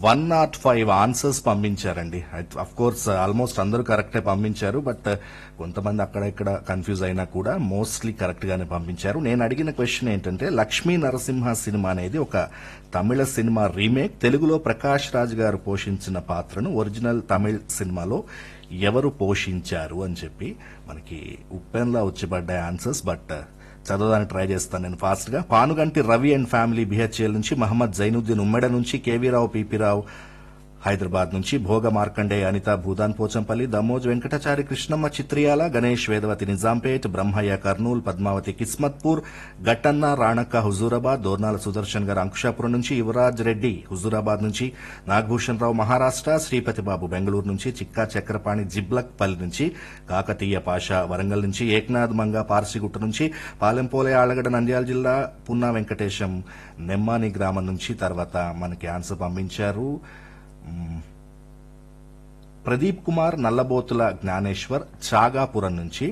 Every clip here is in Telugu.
వన్ నాట్ ఫైవ్ ఆన్సర్స్ పంపించారండి అఫ్ కోర్స్ ఆల్మోస్ట్ అందరూ కరెక్టే పంపించారు బట్ కొంతమంది అక్కడ ఇక్కడ కన్ఫ్యూజ్ అయినా కూడా మోస్ట్లీ కరెక్ట్ గానే పంపించారు నేను అడిగిన క్వశ్చన్ ఏంటంటే లక్ష్మీ నరసింహ సినిమా అనేది ఒక తమిళ సినిమా రీమేక్ తెలుగులో ప్రకాష్ రాజ్ గారు పోషించిన పాత్రను ఒరిజినల్ తమిళ్ సినిమాలో ఎవరు పోషించారు అని చెప్పి మనకి ఉప్పెన్లా వచ్చిపడ్డాయి ఆన్సర్స్ బట్ చదవడానికి ట్రై చేస్తాను నేను ఫాస్ట్ గా Panuganti Ravi and family BHEL నుంచి మహమ్మద్ జైనుద్దీన్ ఉమ్మెడ నుంచి కేవీరావు పీపీరావు హైదరాబాద్ నుంచి భోగ మార్కండే అనిత భూదాన్ పోచంపల్లి దమ్మోజ్ వెంకటాచారి కృష్ణమ్మ చిత్రియాల గణేష్ వేదవతి నిజాంపేట్ బ్రహ్మయ్య కర్నూల్ పద్మావతి కిస్మత్పూర్ గట్టన్న రాణక్క హుజూరాబాద్ దోర్నాల సుదర్శన్ గారు అంకుషాపురం నుంచి యువరాజ్ రెడ్డి హుజూరాబాద్ నుంచి నాగభూషణ్ రావు మహారాష్ట్ర శ్రీపతి బాబు బెంగళూరు నుంచి చిక్కా చక్రపాణి జిబ్లక్ పల్లి నుంచి కాకతీయ పాషా వరంగల్ నుంచి ఏక్నాథ్ మంగ పార్సిగుట్ట నుంచి పాలెంపోలే ఆళ్లగడ్డ నంద్యాల జిల్లా పున్నా వెంకటేశం నెమ్మాని గ్రామం నుంచి తర్వాత మనకి ఆన్సర్ పంపించారు మ్మ్. ప్రదీప్ కుమార్ నల్లబోతుల జ్ఞానేశ్వర్ చాగాపురం నుంచి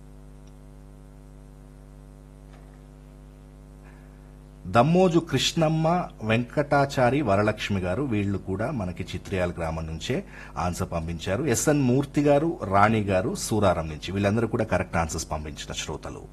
దమ్మోజు కృష్ణమ్మ వెంకటాచారి వరలక్ష్మి గారు వీళ్ళు కూడా మనకి చిత్రియాల గ్రామం నుంచే ఆన్సర్ పంపించారు ఎస్ఎన్ మూర్తి గారు రాణి గారు సూరారం నుంచి వీళ్ళందరూ కూడా కరెక్ట్ ఆన్సర్స్ పంపించిన శ్రోతలు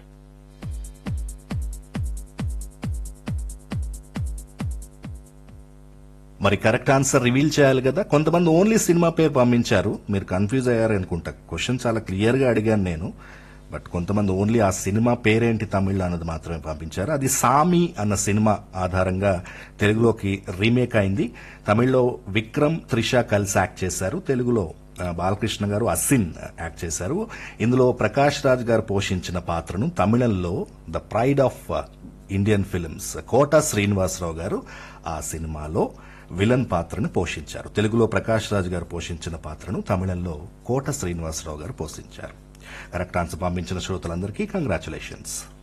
మరి కరెక్ట్ ఆన్సర్ రివీల్ చేయాలి కదా కొంతమంది ఓన్లీ సినిమా పేరు పంపించారు మీరు కన్ఫ్యూజ్ అయ్యారు అనుకుంటా క్వశ్చన్ చాలా క్లియర్ గా అడిగాను నేను బట్ కొంతమంది ఓన్లీ ఆ సినిమా పేరేంటి తమిళ్ అన్నది మాత్రమే పంపించారు అది సామి అన్న సినిమా ఆధారంగా తెలుగులోకి రీమేక్ అయింది తమిళ్లో విక్రమ్ త్రిష కలిసి యాక్ట్ చేశారు తెలుగులో ఆ, బాలకృష్ణ గారు అసిన్ యాక్ట్ చేశారు ఇందులో ప్రకాష్ రాజ్ గారు పోషించిన పాత్రను తమిళంలో the pride of Indian films Kota Srinivasa Rao గారు ఆ సినిమాలో విలన్ పాత్రను పోషించారు తెలుగులో ప్రకాష్ రాజ్ గారు పోషించిన పాత్రను తమిళంలో కోట శ్రీనివాసరావు గారు పోషించారు కరెక్ట్ ఆన్సర్ పంపించిన శ్రోతలందరికీ కంగ్రాచులేషన్స్